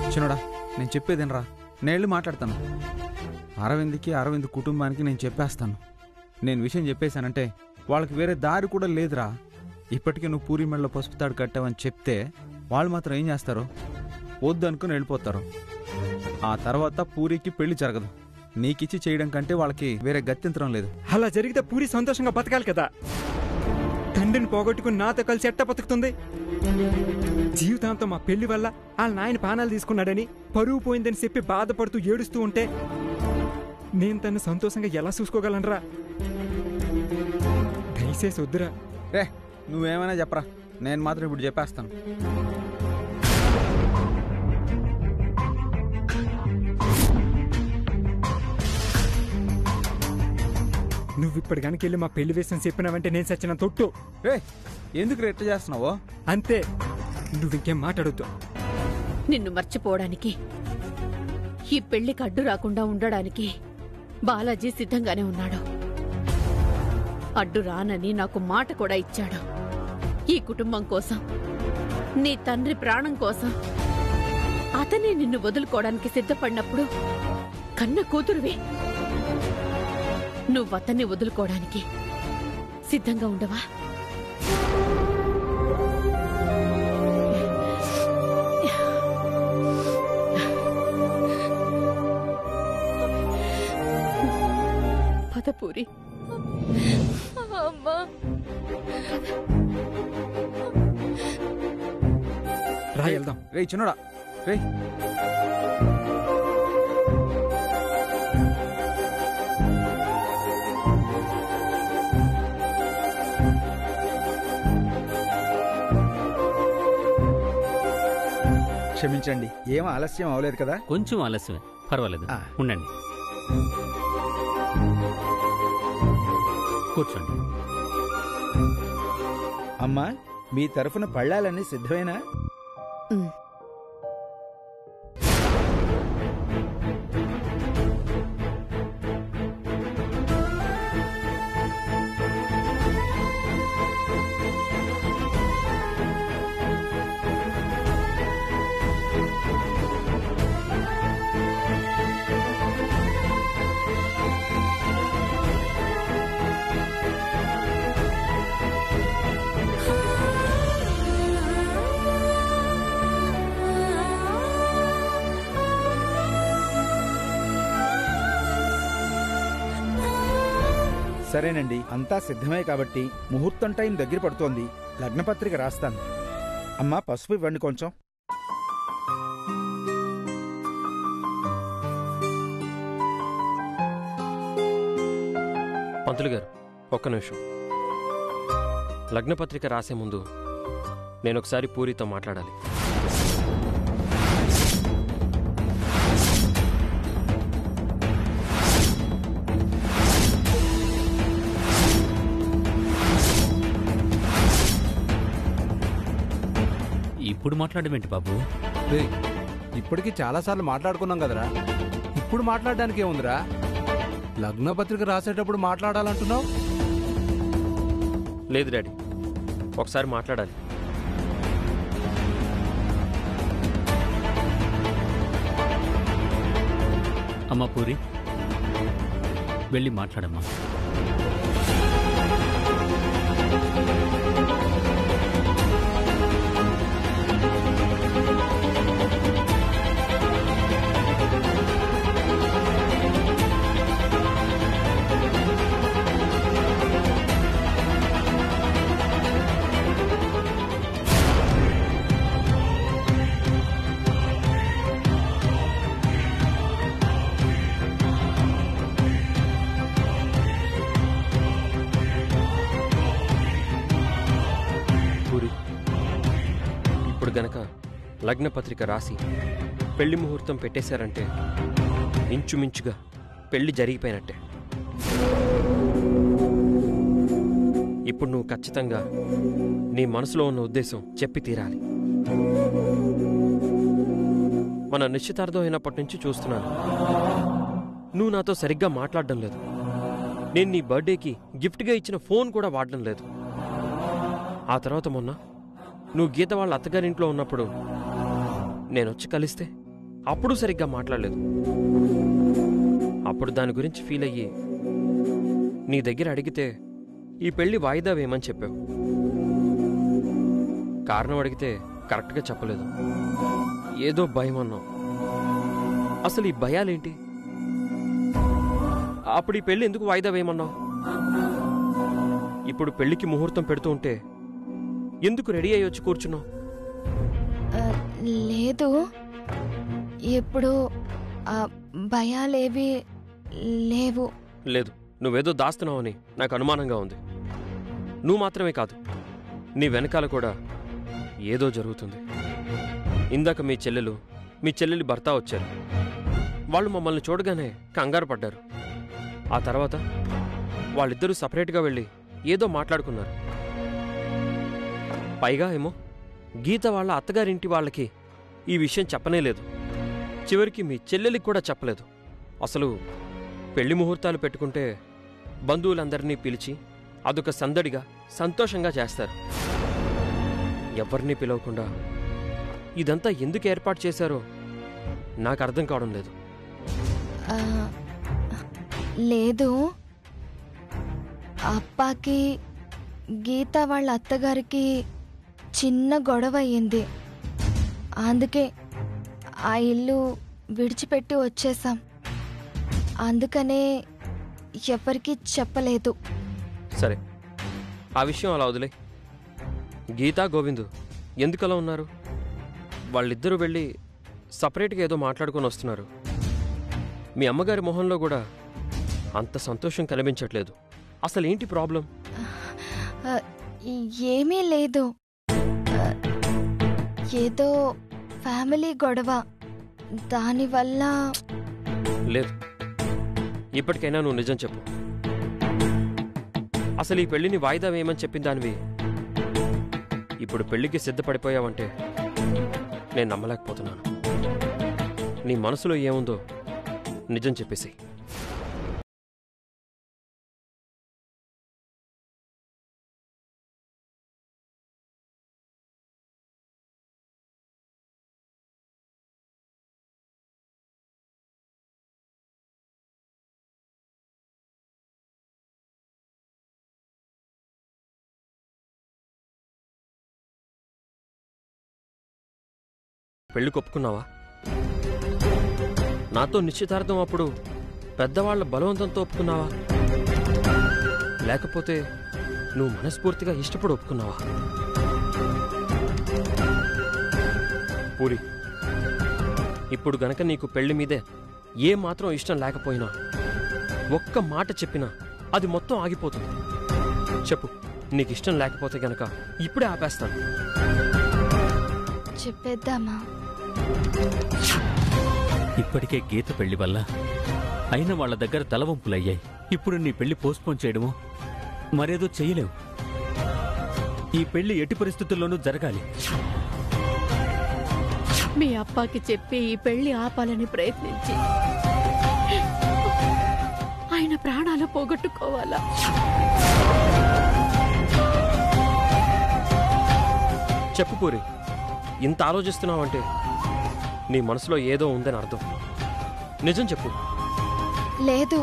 చిన్నడా నేను చెప్పేదేనరా నేను మాట్లాడతాను అరవింద్కి అరవింద్ కుటుంబానికి నేను చెప్పేస్తాను నేను విషయం చెప్పేశానంటే వాళ్ళకి వేరే దారి కూడా లేదురా ఇప్పటికే నువ్వు పూరి మెడలో పసుపు తాడు కట్టావని చెప్తే వాళ్ళు మాత్రం ఏం చేస్తారు వద్దు అనుకుని వెళ్ళిపోతారు ఆ తర్వాత పూరికి పెళ్లి జరగదు నీకిచ్చి చేయడం కంటే వాళ్ళకి వేరే గత్యంతరం లేదు అలా జరిగితే పూరి సంతోషంగా బతకాలి కదా తండ్రిని పోగొట్టుకుని నాతో కలిసి ఎట్ట బతుకుతుంది జీవితాంతం మా పెళ్లి వల్ల వాళ్ళ నాయన పానాలు తీసుకున్నాడని పరువు పోయిందని చెప్పి బాధపడుతూ ఏడుస్తూ ఉంటే నేను తను సంతోషంగా ఎలా చూసుకోగలనరా దయచేసి వద్దురా రే నువ్వేమైనా చెప్పరా నేను మాత్రం ఇప్పుడు చెప్పేస్తాను నువ్వు ఇప్పుడు కనుక వెళ్ళి మా పెళ్లి విషయం చెప్పినావంటే నేను సచిన తొట్టు రే ఎందుకు రెట్ట చేస్తున్నావో అంతే నువ్వు ఇంకేం మాట్లాడొద్దు నిన్ను మర్చిపోవడానికి ఈ పెళ్లికి అడ్డు రాకుండా ఉండడానికి బాలాజీ సిద్ధంగానే ఉన్నాడు అడ్డు రానని నాకు మాట కూడా ఇచ్చాడు ఈ కుటుంబం కోసం నీ తండ్రి ప్రాణం కోసం అతనే నిన్ను వదులుకోవడానికి సిద్ధపడినప్పుడు కన్న కూతురువే నువ్వు అతన్ని వదులుకోవడానికి సిద్ధంగా ఉండవా పదపూరి అమ్మా రా వెళ్దాం రే చిన్నడా రే క్షమించండి ఏం ఆలస్యం అవలేదు కదా కొంచెం ఆలస్యమే పర్వాలేదు ఆ. ఉండండి కూర్చోండి అమ్మా మీ తరఫున పళ్ళాలన్నీ సిద్ధమేనా ఉమ్. సరేనండి అంతా సిద్ధమే కాబట్టి ముహూర్తం టైం దగ్గర పడుతోంది లగ్నపత్రిక రాస్తాను అమ్మా పసుపు ఇవ్వండి కొంచెం పంతులు గారు ఒక్క నిమిషం లగ్నపత్రిక రాసే ముందు నేను ఒకసారి పూరితో మాట్లాడాలి ఇప్పుడు మాట్లాడడం ఏంటి బాబు రేయ్, ఇప్పటికి చాలాసార్లు మాట్లాడుకున్నాం కదరా ఇప్పుడు మాట్లాడడానికి ఏముందిరా లగ్న పత్రిక రాసేటప్పుడు మాట్లాడాలంటున్నావు లేదు డాడీ ఒకసారి మాట్లాడాలి అమ్మా పూరి వెళ్ళి మాట్లాడమ్మా పూరి ఇప్పుడు గనక లగ్నపత్రిక రాసి పెళ్లి ముహూర్తం పెట్టేశారంటే ఇంచుమించుగా పెళ్లి జరిగిపోయినట్టే ఇప్పుడు నువ్వు ఖచ్చితంగా నీ మనసులో ఉన్న ఉద్దేశం చెప్పి తీరాలి మన నిశ్చితార్థం అయినప్పటి నుంచి చూస్తున్నాను నువ్వు నాతో సరిగ్గా మాట్లాడడం లేదు నేను నీ బర్త్డేకి గిఫ్ట్గా ఇచ్చిన ఫోన్ కూడా వాడడం లేదు ఆ తర్వాత మొన్న నువ్వు గీత వాళ్ళ అత్తగారింట్లో ఉన్నప్పుడు నేను వచ్చి కలిస్తే అప్పుడు సరిగ్గా మాట్లాడలేదు అప్పుడు దాని గురించి ఫీల్ అయ్యి నీ దగ్గర అడిగితే ఈ పెళ్లి వాయిదా వేయమని చెప్పావు కారణం అడిగితే కరెక్ట్గా చెప్పలేదు ఏదో భయం అన్నావు అసలు ఈ భయాలేంటి అప్పుడు ఈ పెళ్లి ఎందుకు వాయిదా వేయమన్నావు ఇప్పుడు పెళ్లికి ముహూర్తం పెడుతూ ఉంటే ఎందుకు రెడీ అయ్యి వచ్చి కూర్చున్నావు ఆ, లేదు ఇప్పుడు ఆ భయాలేవి లేవు లేదు నువ్వేదో దాస్తున్నావని నాకు అనుమానంగా ఉంది నువ్వు మాత్రమే కాదు నీ వెనకాల కూడా ఏదో జరుగుతుంది ఇందాక మీ చెల్లెలు మీ చెల్లెలి భర్త వచ్చారు వాళ్ళు మమ్మల్ని చూడగానే కంగారు పడ్డారు ఆ తర్వాత వాళ్ళిద్దరూ సపరేట్గా వెళ్ళి ఏదో మాట్లాడుకున్నారు పైగా ఏమో గీత వాళ్ళ అత్తగారింటి వాళ్ళకి ఈ విషయం చెప్పనే లేదు చివరికి మీ చెల్లెలికి కూడా చెప్పలేదు అసలు పెళ్లి ముహూర్తాలు పెట్టుకుంటే బంధువులందరినీ పిలిచి అదొక సందడిగా సంతోషంగా చేస్తారు ఎవరినీ పిలవకుండా ఇదంతా ఎందుకు ఏర్పాటు చేశారో నాకు అర్థం కావడం లేదు ఆ, లేదు అప్పాకి గీత వాళ్ళ అత్తగారికి చిన్న గొడవ అయ్యింది అందుకే ఆ ఇల్లు విడిచిపెట్టి వచ్చేసాం అందుకనే ఎవరికీ చెప్పలేదు సరే ఆ విషయం అలా వదిలే గీతా గోవిందు ఎందుకలా ఉన్నారు వాళ్ళిద్దరూ వెళ్ళి సపరేట్గా ఏదో మాట్లాడుకొని వస్తున్నారు మీ అమ్మగారి మొహంలో కూడా అంత సంతోషం కనిపించట్లేదు అసలు ఏంటి ప్రాబ్లం ఆ, ఏమీ లేదు ఆ, ఏదో ఫ్యామిలీ గొడవ దానివల్ల లేదు ఇప్పటికైనా నువ్వు నిజం చెప్పు అసలు ఈ పెళ్లిని వాయిదా వేయమని చెప్పిన దానివి ఇప్పుడు పెళ్లికి సిద్ధపడిపోయావంటే నేను నమ్మలేకపోతున్నాను నీ మనసులో ఏముందో నిజం చెప్పేసి పెళ్లి కొప్పుకున్నావా నాతో నిశ్చితార్థం అప్పుడు పెద్దవాళ్ల బలవంతంతో ఒప్పుకున్నావా లేకపోతే నువ్వు మనస్ఫూర్తిగా ఇష్టపడి ఒప్పుకున్నావా పూరి ఇప్పుడు గనక నీకు పెళ్లి మీదే ఏ మాత్రం ఇష్టం లేకపోయినా ఒక్క మాట చెప్పినా అది మొత్తం ఆగిపోతుంది చెప్పు నీకు ఇష్టం లేకపోతే గనక ఇప్పుడే ఆపేస్తాను చెప్పేద్దామా ఇప్పటికే గీత పెళ్లి వల్ల అయిన వాళ్ళ దగ్గర తలవంపులయ్యాయి ఇప్పుడు నీ పెళ్లి పోస్ట్పోన్ చేయడమో మరేదో చెయ్యలేవు ఈ పెళ్లి ఎట్టి పరిస్థితుల్లోనూ జరగాలి మీ అప్పాకి చెప్పి ఈ పెళ్లి ఆపాలని ప్రయత్నించి ఆయన ప్రాణాలు పోగొట్టుకోవాలా చెప్పు పూరి ఇంత ఆలోచిస్తున్నావంటే నీ మనసులో ఏదో ఉందని అర్థం నిజం చెప్పు లేదు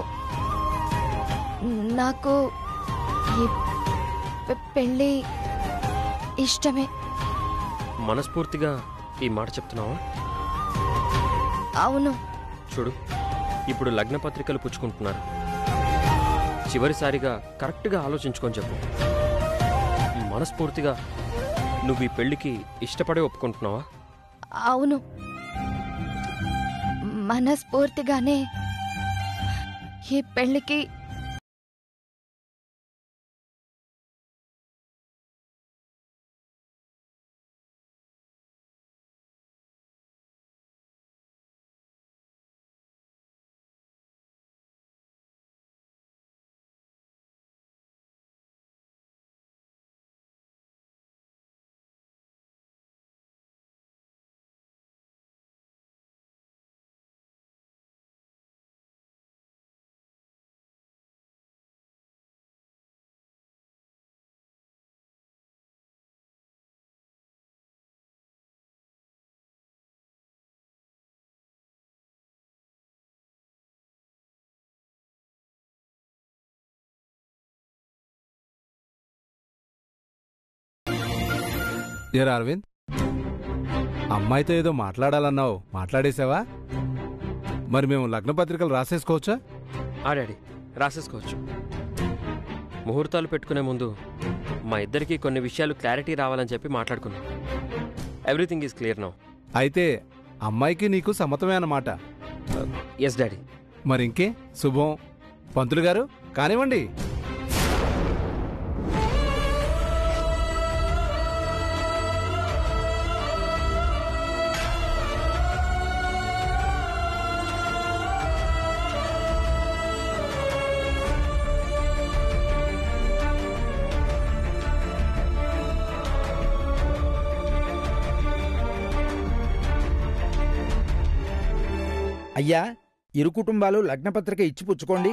నాకు ఈ పె- పెళ్ళి ఇష్టమే మనస్ఫూర్తిగా ఈ మాట చెప్తున్నావా అవును చూడు ఇప్పుడు లగ్న పత్రికలు పుచ్చుకుంటున్నారు చివరిసారిగా కరెక్ట్గా ఆలోచించుకొని చెప్పు మనస్ఫూర్తిగా నువ్వు ఈ పెళ్లికి ఇష్టపడే ఒప్పుకుంటున్నావా అవును మనస్ఫూర్తిగానే ఈ పెళ్ళికి ఏరా అరవింద్ అమ్మాయితో ఏదో మాట్లాడాలన్నావు మాట్లాడేశావా మరి మేము లగ్న పత్రికలు రాసేసుకోవచ్చా ఆ డాడీ రాసేసుకోవచ్చు ముహూర్తాలు పెట్టుకునే ముందు మా ఇద్దరికి కొన్ని విషయాలు క్లారిటీ రావాలని చెప్పి మాట్లాడుకున్నాం ఎవ్రీథింగ్ ఈజ్ క్లియర్ నౌ అయితే అమ్మాయికి నీకు సమ్మతమే అన్నమాట ఎస్ డాడీ మరి ఇంకే శుభం పంతులు గారు కానివ్వండి అయ్యా ఇరు కుటుంబాలు లగ్నపత్రిక ఇచ్చి పుచ్చుకోండి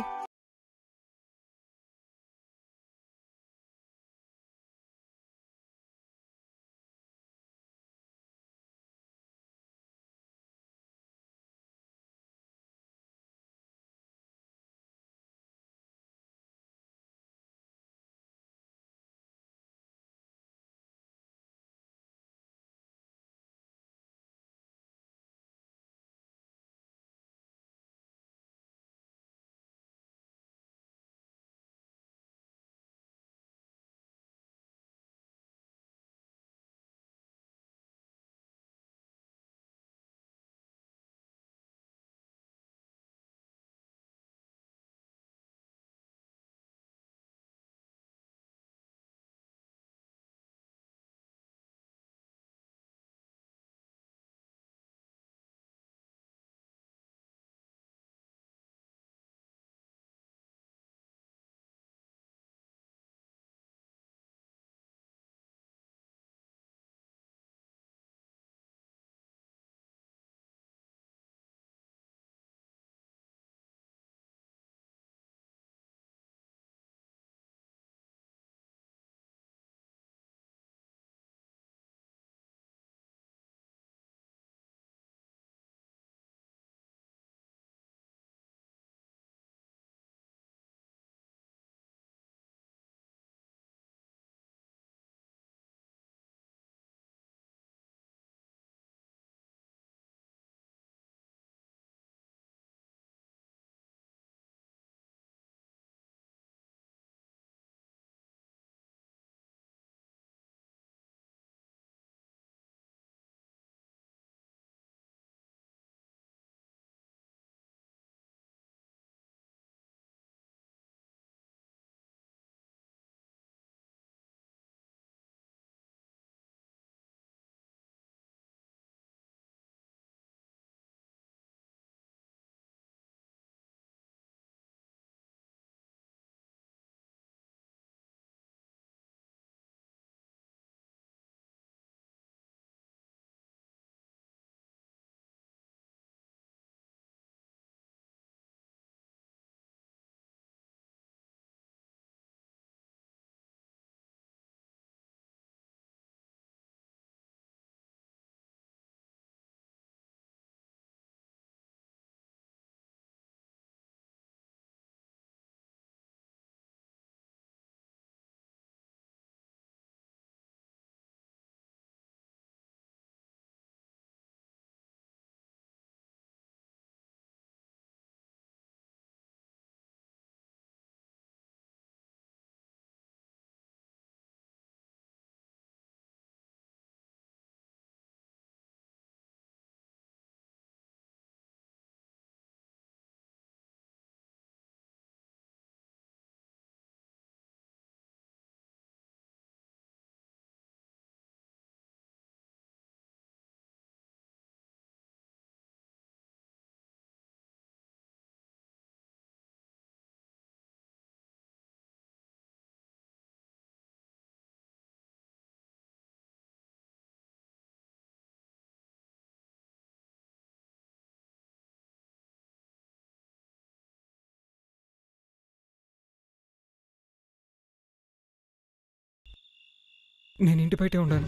నేను ఇంటి బయటే ఉండాను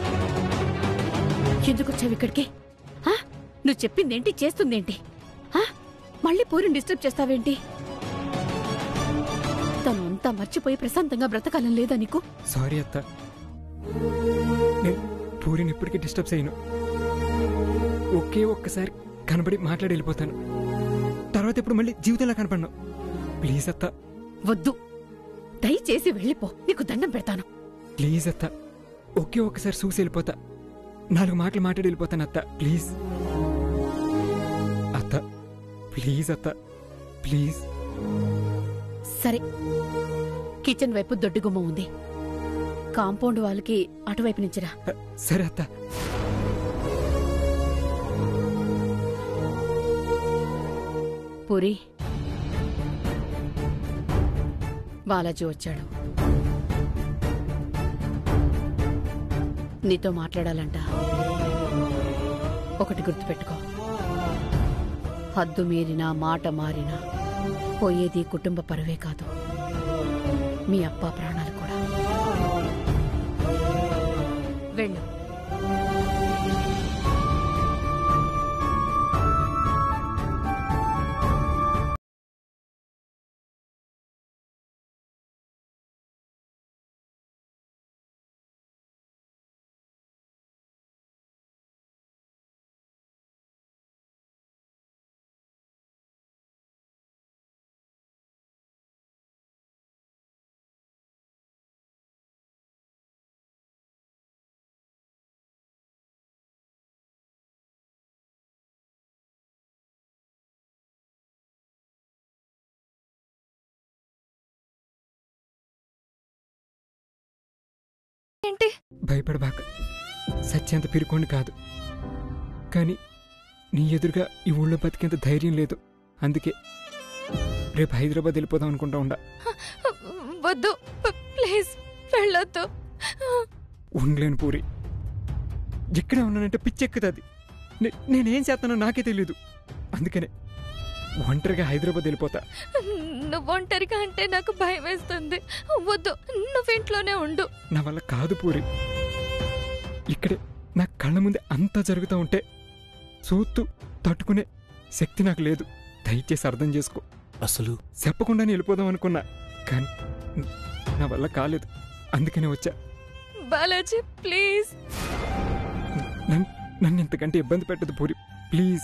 ఎందుకు వచ్చావు ఇక్కడికి ఆ? నువ్వు చెప్పిందేంటి చేస్తుందేంటి ఆ? మళ్ళీ పూరిని డిస్టర్బ్ చేస్తావేంటి తను అంతా మర్చిపోయి ప్రశాంతంగా బ్రతకాలని లేదా నీకు సారీ అత్త నేను పూరిని ఇప్పటికీ డిస్టర్బ్ చేయను ఒకే ఒక్కసారి కనబడి మాట్లాడి వెళ్ళిపోతాను తర్వాత ఇప్పుడు మళ్ళీ జీవితంలో కనపడను ప్లీజ్ అత్త వద్దు దయచేసి వెళ్ళిపో నీకు దండం పెడతాను ప్లీజ్ అత్త ఒకే ఒక్కసారి చూసి వెళ్ళిపోతా నాలుగు మాటలు మాట్లాడి వెళ్ళిపోతాను అత్త ప్లీజ్ అత్త ప్లీజ్ అత్త ప్లీజ్ సరే కిచెన్ వైపు దొడ్డుగుమ్మ ఉంది కాంపౌండ్ వాళ్ళకి అటువైపు నుంచిరా అ, సరే అత్త పూరి బాలాజీ వచ్చాడు నీతో మాట్లాడాలంట ఒకటి గుర్తుపెట్టుకో హద్దు మీరినా మాట మారినా పోయేది కుటుంబ పరువే కాదు మీ అప్ప ప్రాణాలు కూడా వెళ్ళు ఏంటి భయపడబాక సత్యంత పిరుకోండి కాదు కానీ నీ ఎదురుగా ఈ ఊళ్ళో బతికేంత ధైర్యం లేదు అందుకే రేపు హైదరాబాద్ వెళ్ళిపోదాం అనుకుంటా ఉండా వద్దు ప్లీజ్ వెళ్ళొద్దు ఉండలేను పూరి ఇక్కడే ఉన్నానంటే పిచ్చెక్కుతుంది నే- నేనేం చేస్తానో నాకే తెలీదు అందుకనే ఒంటరిగా హైదరాబాద్ వెళ్ళిపోతా నువ్వు ఒంటరిగా అంటే నాకు భయం వేస్తుంది వద్దు నువ్వు ఇంట్లోనే ఉండు నా వల్ల కాదు పూరి ఇక్కడే నా కళ్ళ ముందే అంతా జరుగుతూ ఉంటే చూస్తూ తట్టుకునే శక్తి నాకు లేదు దయచేసి అర్థం చేసుకో అసలు చెప్పకుండానే వెళ్ళిపోదాం అనుకున్నా కానీ నా వల్ల కాలేదు అందుకనే వచ్చా బాలాజీ ప్లీజ్ నన్ను నన్ను ఇంతకంటే ఇబ్బంది పెట్టదు పూరి ప్లీజ్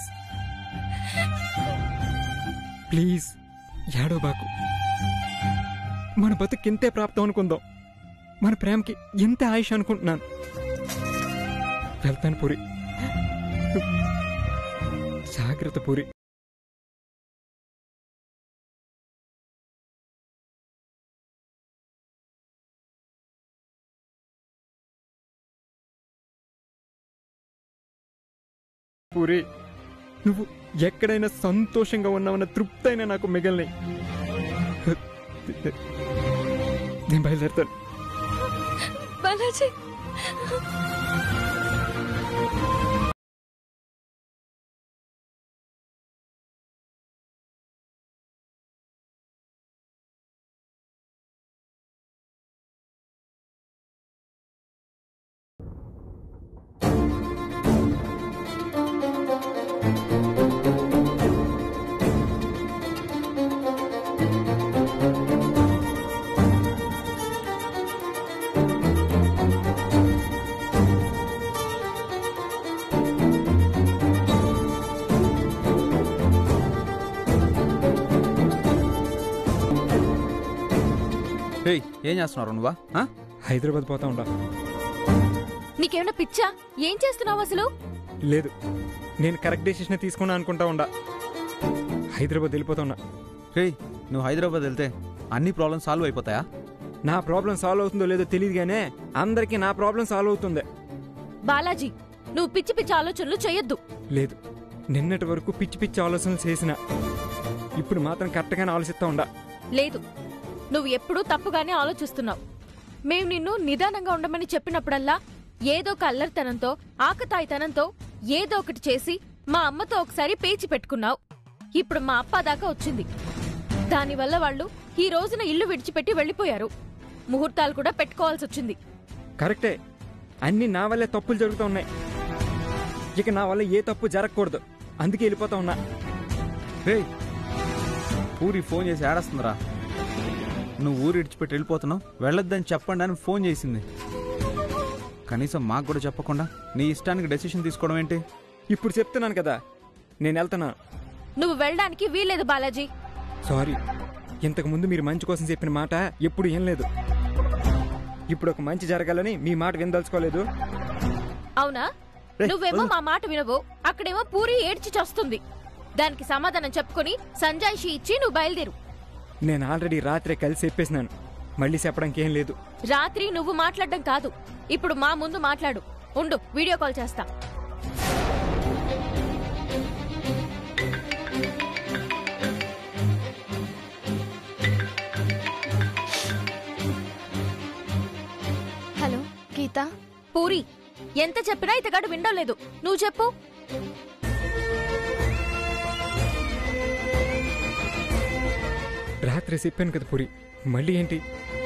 ప్లీజ్ ఏడో బాకు మన బతుకు ఇంతే ప్రాప్తం అనుకుందాం మన ప్రేమకి ఇంతే ఆయుష్ అనుకుంటున్నాను వెళ్తాను పూరి జాగ్రత్త పూరి పూరి నువ్వు ఎక్కడైనా సంతోషంగా ఉన్నావన్న తృప్తి అయినా నాకు మిగలినాయి నేను బయలుదేరుతాను బాలాజీ ఏయ్ ఏం చేస్తున్నారు నువ్వా ఆ? హైదరాబాద్ పోతా ఉండా నీకేమైనా పిచ్చా ఏం చేస్తున్నావు అసలు లేదు నేను కరెక్ట్ డెసిషన్ తీసుకున్నా అనుకుంటా ఉండా హైదరాబాద్ వెళ్ళిపోతా ఉన్నా రేయ్ నువ్వు హైదరాబాద్ వెళ్తే అన్ని ప్రాబ్లమ్స్ సాల్వ్ అయిపోతాయా నా ప్రాబ్లం సాల్వ్ అవుతుందో లేదో తెలియదు గానే అందరికీ నా ప్రాబ్లం సాల్వ్ అవుతుంది బాలాజీ నువ్వు పిచ్చి పిచ్చి ఆలోచనలు చేయొద్దు లేదు నిన్నటి వరకు పిచ్చి పిచ్చి ఆలోచనలు చేసిన ఇప్పుడు మాత్రం కరెక్ట్గానే ఆలోచిస్తా ఉండా లేదు నువ్వు ఎప్పుడూ తప్పుగానే ఆలోచిస్తున్నావు మేము నిన్ను నిదానంగా ఉండమని చెప్పినప్పుడల్లా ఏదో ఒక అల్లరితనంతో ఆకతాయితనంతో ఏదో ఒకటి చేసి మా అమ్మతో ఒకసారి పేచి పెట్టుకున్నావు ఇప్పుడు మా అప్ప దాకా వచ్చింది దానివల్ల వాళ్ళు ఈ రోజున ఇల్లు విడిచిపెట్టి వెళ్ళిపోయారు ముహూర్తాలు కూడా పెట్టుకోవాల్సి వచ్చింది కరెక్టే అన్ని నా వల్లే తప్పులు జరుగుతూ ఉన్నాయి ఇక నా వల్ల ఏ తప్పు జరగకూడదు అందుకే వెళ్ళిపోతా ఉన్నా రేయ్ పూరి ఫోన్ చేసి ఏడస్తుందిరా నువ్వు ఊరు ఇడిచిపెట్టి వెళ్ళిపోతున్నావు వెళ్ళొద్దని చెప్పండి అని ఫోన్ చేసింది కనీసం మాకు కూడా చెప్పకుండా నీ ఇష్టానికి డెసిషన్ తీసుకోవడం ఏంటి ఇప్పుడు చెప్తున్నాను కదా నేను వెళ్తున్నా నువ్వు వెళ్ళడానికి వీల్లేదు బాలాజీ సారీ ఇంతకు ముందు మీరు మంచి కోసం చెప్పిన మాట ఎప్పుడు ఏం లేదు ఇప్పుడు ఒక మంచి జరగాలని మీ మాట వినదలుచుకోలేదు అవునా రేయ్, నువ్వేమో వదిలు. మా మాట వినవు అక్కడేమో పూరి ఏడ్చి చస్తుంది దానికి సమాధానం చెప్పుకొని సంజాయిషి ఇచ్చి నువ్వు బయలుదేరు నేను ఆల్రెడీ రాత్రే కలిసి చెప్పేసినాను మళ్ళీ చెప్పడానికి ఏం లేదు రాత్రి నువ్వు మాట్లాడడం కాదు ఇప్పుడు మా ముందు మాట్లాడు ఉండు వీడియో కాల్ చేస్తా హలో గీత పూరి ఎంత చెప్పినా ఇతగాడు వినడం లేదు నువ్వు చెప్పు రాత్రి చెప్పాను కదా పురి మళ్ళీ ఏంటి